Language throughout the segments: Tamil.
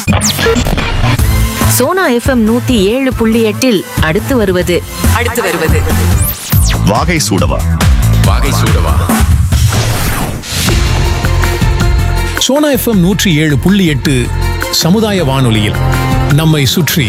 சோனா எஃப்எம் நூத்தி ஏழு புள்ளி எட்டில் அடுத்து வருவது அடுத்து வருவது வாகை சூடவா வாகை சூடவா சோனா எஃப்எம் நூற்றி ஏழு புள்ளி எட்டு சமுதாய வானொலியில் நம்மை சுற்றி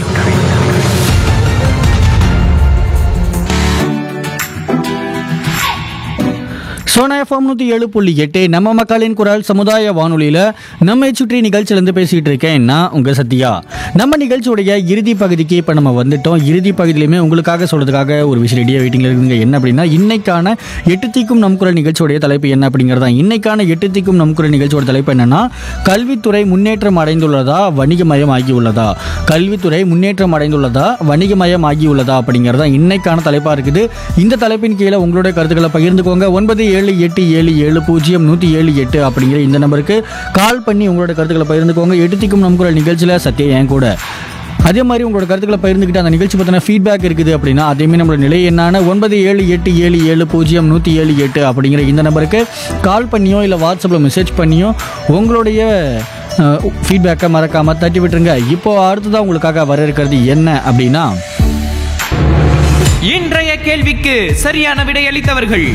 சோனா எஃப்எம் நூற்றி ஏழு புள்ளி எட்டு நம்ம மக்களின் குரல் சமுதாய வானொலியில் நம்மை சுற்றி நிகழ்ச்சியிலேருந்து பேசிகிட்டு இருக்கேன் நான் உங்கள் சத்யா நம்ம நிகழ்ச்சியுடைய இறுதி பகுதிக்கு இப்போ நம்ம வந்துட்டோம் இறுதி பகுதியிலுமே உங்களுக்காக சொல்கிறதுக்காக ஒரு விஷயம் ரெடியாக வெயிட்டிங்கில் இருக்குங்க என்ன அப்படின்னா இன்னைக்கான எட்டு தீக்கும் நம் குரல் நிகழ்ச்சியுடைய தலைப்பு என்ன அப்படிங்கிறதா இன்னைக்கான எட்டு தீக்கும் நம் குரல் நிகழ்ச்சியோட தலைப்பு என்னன்னா கல்வித்துறை முன்னேற்றம் அடைந்துள்ளதா வணிகமயம் ஆகியுள்ளதா கல்வித்துறை முன்னேற்றம் அடைந்துள்ளதா வணிகமயம் ஆகியுள்ளதா அப்படிங்கிறதா இன்னைக்கான தலைப்பாக இருக்குது இந்த தலைப்பின் கீழே உங்களுடைய கருத்துக்களை பகிர்ந்துக்கோங்க ஒன்பது ஏழு எட்டு ஏழு ஏழு பூஜ்ஜியம் நூற்றி ஏழு எட்டு அப்படிங்கிற இந்த நம்பருக்கு கால் பண்ணி உங்களோட கருத்துக்களை பகிர்ந்துக்கோங்க எட்டுத்திக்கும் நம் குரல் நிகழ்ச்சியில் சத்யா என் கூட அதே மாதிரி உங்களோட கருத்துக்களை பகிர்ந்துக்கிட்டு அந்த நிகழ்ச்சி பற்றின ஃபீட்பேக் இருக்குது அப்படின்னா அதேமாதிரி நம்மளோட நிலை என்னான ஒன்பது ஏழு எட்டு ஏழு ஏழு பூஜ்ஜியம் நூற்றி ஏழு எட்டு அப்படிங்கிற இந்த நம்பருக்கு கால் பண்ணியோ இல்லை வாட்ஸ்அப்பில் மெசேஜ் பண்ணியோ உங்களுடைய ஃபீட்பேக்கை மறக்காமல் தட்டி விட்டுருங்க இப்போ அடுத்ததாக உங்களுக்காக வர இருக்கிறது என்ன அப்படின்னா இன்றைய கேள்விக்கு சரியான விடையளித்தவர்கள்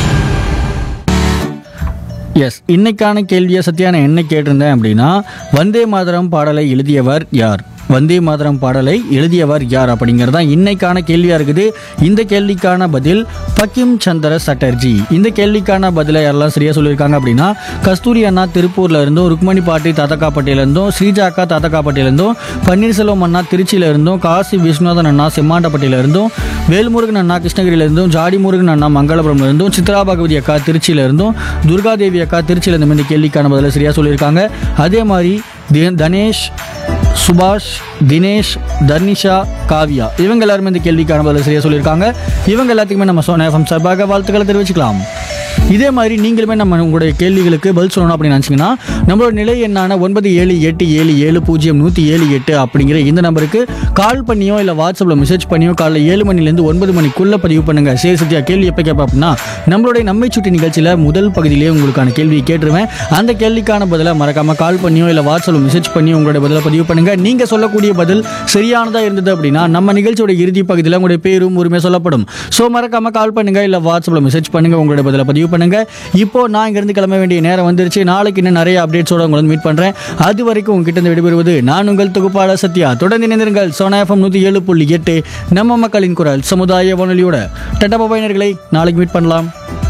எஸ் இன்னைக்கான கேள்வியை சத்யான என்ன கேட்டிருந்தேன் அப்படின்னா வந்தே மாதரம் பாடலை எழுதியவர் யார் வந்தே மாதரம் பாடலை எழுதியவர் யார் அப்படிங்கிறது தான் இன்னைக்கான கேள்வியாக இருக்குது இந்த கேள்விக்கான பதில் பக்கிம் சந்திர சட்டர்ஜி இந்த கேள்விக்கான பதிலை யாரெல்லாம் சரியாக சொல்லியிருக்காங்க அப்படின்னா கஸ்தூரி அண்ணா திருப்பூர்ல இருந்தும் ருக்மணி பாட்டி தாத்தக்காப்பட்டியில இருந்தும் ஸ்ரீஜா அக்கா தாத்தக்காப்பட்டியில இருந்தும் பன்னீர்செல்வம் அண்ணா திருச்சியில இருந்தும் காசி விஸ்வநாதன் அண்ணா செம்மாண்டப்பட்டியில இருந்தும் வேல்முருகன் அண்ணா கிருஷ்ணகிரியில இருந்தும் ஜாடி முருகன் அண்ணா மங்களபுரம்ல இருந்தும் சித்ரா பகவதி அக்கா திருச்சியில இருந்தும் துர்காதேவி அக்கா திருச்சியில இருந்தும் இந்த கேள்விக்கான பதிலை சரியா சொல்லியிருக்காங்க அதே மாதிரி தி- தனேஷ் சுபாஷ் தினேஷ் தர்னிஷா காவியா இவங்க எல்லாருமே இந்த கேள்விக்கான பதில் சரியா சொல்லியிருக்காங்க இவங்க எல்லாத்துக்குமே நம்ம சோனா எஃப்எம் சார்பாக வாழ்த்துக்களை தெரிவிச்சுக்கலாம் இதே மாதிரி நீங்களுமே நம்ம உங்களுடைய கேள்விகளுக்கு பதில் சொல்லணும் அப்படின்னு நினச்சிங்கன்னா நம்மளோட நிலை எண்ணான ஒன்பது ஏழு எட்டு ஏழு ஏழு பூஜ்ஜியம் நூற்றி ஏழு எட்டு அப்படிங்கிற இந்த நம்பருக்கு கால் பண்ணியோ இல்லை வாட்ஸ்அப்பில் மெசேஜ் பண்ணியோ காலைல ஏழு மணிலேருந்து ஒன்பது மணிக்குள்ளே பதிவு பண்ணுங்க சரி சத்யா கேள்வி எப்போ கேட்பேன் அப்படின்னா நம்மளுடைய நம்மை சுற்றி நிகழ்ச்சியில் முதல் பகுதியிலேயே உங்களுக்கான கேள்வி கேட்டுருவேன் அந்த கேள்விக்கான பதிலை மறக்காம கால் பண்ணியோ இல்லை வாட்ஸ்அப்பில் மெசேஜ் பண்ணி உங்களுடைய பதிலை பதிவு பண்ணுங்க நீங்கள் சொல்லக்கூடிய பதில் சரியானதாக இருந்தது அப்படின்னா நம்ம நிகழ்ச்சியோட இறுதி பகுதியில் உங்களுடைய பேரும் உரிமை சொல்லப்படும் ஸோ மறக்காம கால் பண்ணுங்க இல்லை வாட்ஸ்அப்பில் மெசேஜ் பண்ணுங்க உங்களுடைய பதிலை பதிவு பண்ணுங்க இப்போ நான் இங்கிருந்து கிளம்ப வேண்டிய நேரம் வந்துருச்சு நாளைக்கு இன்னும் நிறைய அப்டேட்ஸோட உங்களை மீட் பண்றேன் அது வரைக்கும் உங்ககிட்ட இருந்து விடைபெறுவது நான் உங்கள் தொகுப்பாளர் சத்யா தொடர்ந்து இணைந்திருங்கள் சோனா எஃப்எம் நூற்றி ஏழு புள்ளி எட்டு நம்ம மக்களின் குரல் சமுதாய வானொலியோட டட்டா பாபாயினர்களை நாளைக்கு மீட் பண்ணலாம்